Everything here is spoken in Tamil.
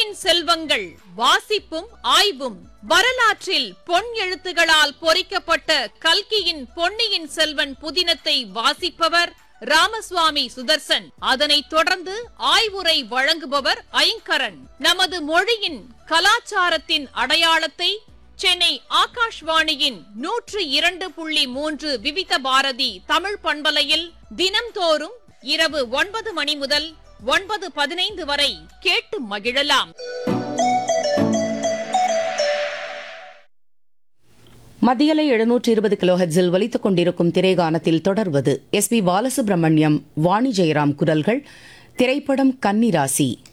பொன்னியின் செல்வங்கள் வாசிப்பும் ஆய்வும் வரலாற்றில் பொன் எழுத்துகளால் பொறிக்கப்பட்ட கல்கியின் பொன்னியின் செல்வன் புதினத்தை வாசிப்பவர் ராமசுவாமி சுதர்சன் அதனைத் தொடர்ந்து ஆய்வுரை வழங்குபவர் ஐங்கரன் நமது மொழியின் கலாச்சாரத்தின் அடையாளத்தை சென்னை ஆகாஷ்வாணியின் நூற்று இரண்டு புள்ளி மூன்று விவித பாரதி தமிழ் பண்பலையில் தினம்தோறும் இரவு ஒன்பது மணி முதல் ஒன்பது பதினைந்து வரை கேட்டு மகிழலாம் மத்தியலை எழுநூற்று இருபது கிலோஹெட்ஸில் ஒலித்துக் கொண்டிருக்கும் திரைகானத்தில் தொடர்வது எஸ் பி பாலசுப்ரமணியம் வாணி ஜெயராம் குரல்கள் திரைப்படம் கன்னிராசி